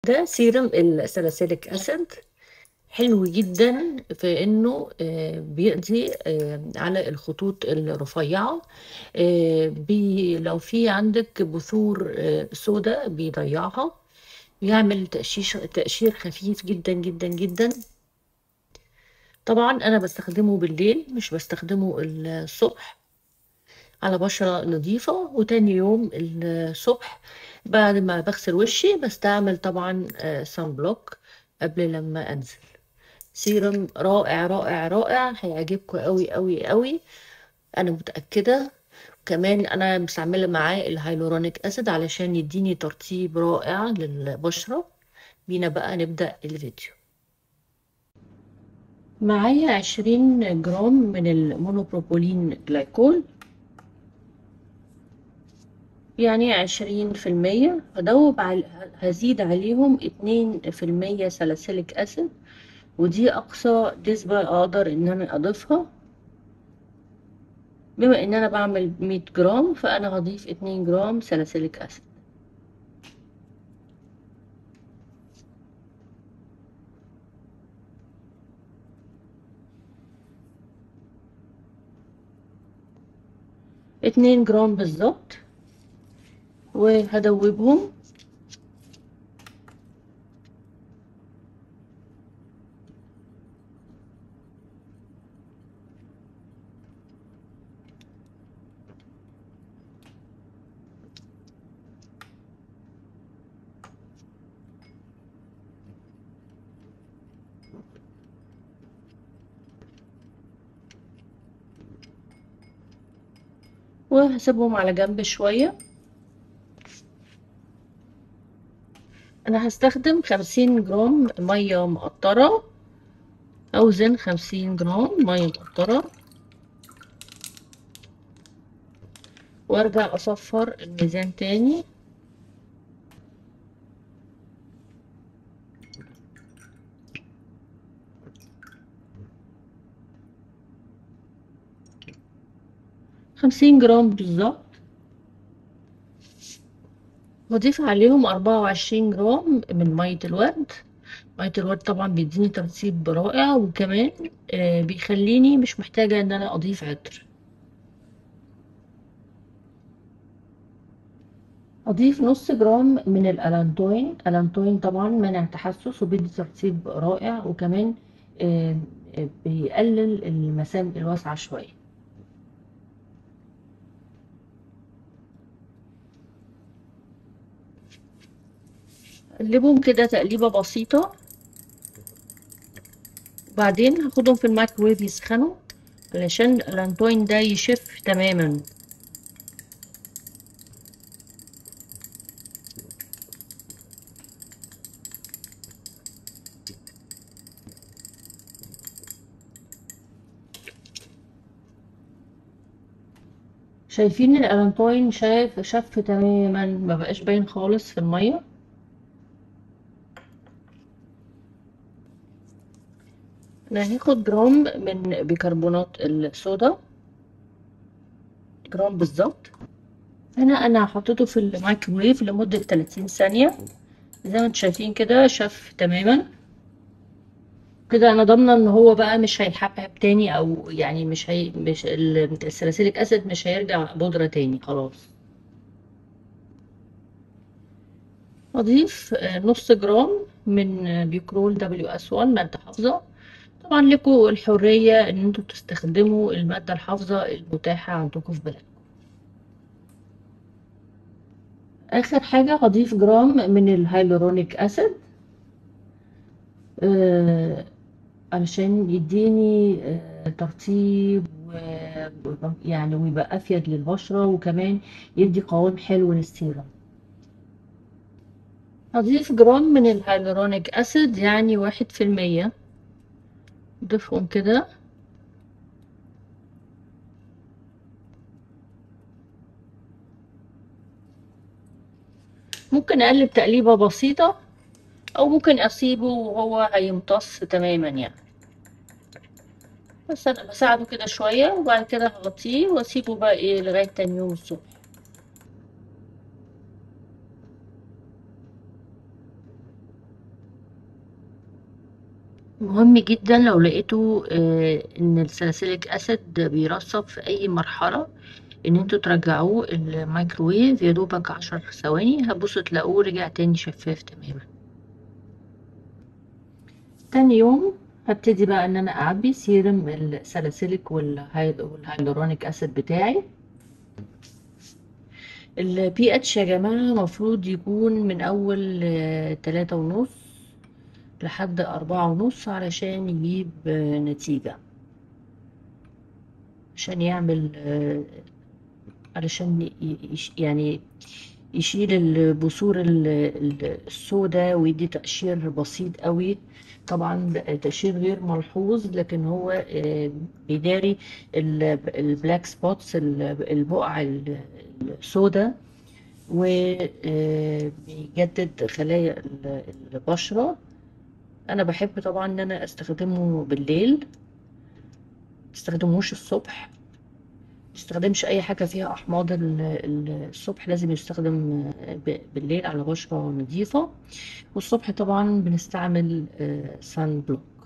ده سيرم الساليسيليك اسيد حلو جدا في انه آه، بيقضي آه، على الخطوط الرفيعه آه، بي لو في عندك بثور سوداء بيضيعها بيعمل تقشيش تقشير خفيف جدا جدا جدا طبعا انا بستخدمه بالليل مش بستخدمه الصبح على بشرة نظيفة وتاني يوم الصبح بعد ما بغسل وشي بستعمل طبعا سان بلوك قبل لما انزل سيرم رائع رائع رائع هيعجبكم قوي قوي قوي انا متأكدة كمان انا مستعملة معاه الهايلورونيك اسيد علشان يديني ترطيب رائع للبشرة بينا بقى نبدأ الفيديو معايا عشرين جرام من المونوبروبولين جلايكول يعني عشرين في المية هدوب هزيد عليهم اتنين في المية ساليسيليك أسيد ودي أقصى نسبة أقدر إن أنا أضيفها بما إن أنا بعمل مية جرام فأنا هضيف اتنين جرام ساليسيليك أسيد اتنين جرام بالظبط وهدوبهم وهسيبهم على جنب شويه انا هستخدم خمسين جرام مية مقطرة اوزن خمسين جرام مية مقطرة وارجع اصفر الميزان تاني خمسين جرام بالظبط بضيف عليهم أربعة وعشرين جرام من مية الورد مية الورد طبعا بيديني ترطيب رائع وكمان آه بيخليني مش محتاجة ان انا اضيف عطر اضيف نص جرام من الالانتوين الانتوين طبعا منع تحسس وبيدي ترطيب رائع وكمان آه بيقلل المسام الواسعة شوية اقلبهم كده تقليبه بسيطه وبعدين هاخدهم في الميكروويف يسخنوا علشان الانتوين ده يشف تماما شايفين الالانتوين شاف شف تماما ما بقاش باين خالص في الميه احنا هناخد جرام من بيكربونات الصودا جرام بالظبط هنا انا حطيته في الميكروويف لمدة 30 ثانية زي ما انتم شايفين كده شف تماما كده انا ضامنه ان هو بقى مش هيحبب تاني او يعني مش هي مش السلاسيليك اسيد مش هيرجع بودره تاني خلاص اضيف نص جرام من بيكرول دبليو اس 1 ماده حافظه طبعا لكم الحرية ان انتوا تستخدموا المادة الحافظة المتاحة عندكم في بلدكم اخر حاجة هضيف جرام من الهيلورونيك اسيد آه علشان يديني آه ترطيب و يعني ويبقى افيد للبشرة وكمان يدي قوام حلو للسيرم هضيف جرام من الهيلورونيك اسيد يعني واحد في المية ضيفهم كده ممكن اقلب تقليبة بسيطة او ممكن اسيبه وهو هيمتص تماما يعني بس انا بساعده كده شوية وبعد كده هغطيه واسيبه بقى ايه لغاية تاني يوم الصبح مهم جدا لو لقيتوا آه، ان الساليسيليك اسيد بيرسب في اي مرحلة ان انتوا ترجعوه الميكروويف يا دوبك عشر ثواني هتبصوا تلاقوه رجع تاني شفاف تماما تاني يوم هبتدي بقى ان انا اعبي سيرم الساليسيليك والهيلورونيك اسيد بتاعي البي اتش يا جماعة المفروض يكون من اول آه، تلاتة ونص لحد أربعة ونص علشان يجيب آه، نتيجة عشان يعمل آه، علشان ي- يش- يعني يشيل البثور ال- ال- السوداء ويدي تقشير بسيط قوي طبعا تقشير غير ملحوظ لكن هو آه، بيداري ال- البلاك سبوتس ال- البقع ال- السوداء وبيجدد خلايا ال- البشرة انا بحب طبعا ان انا استخدمه بالليل مستخدموش الصبح مستخدمش اي حاجة فيها احماض ال- ال- الصبح لازم يستخدم ب- بالليل على بشرة نظيفة والصبح طبعا بنستعمل سان بلوك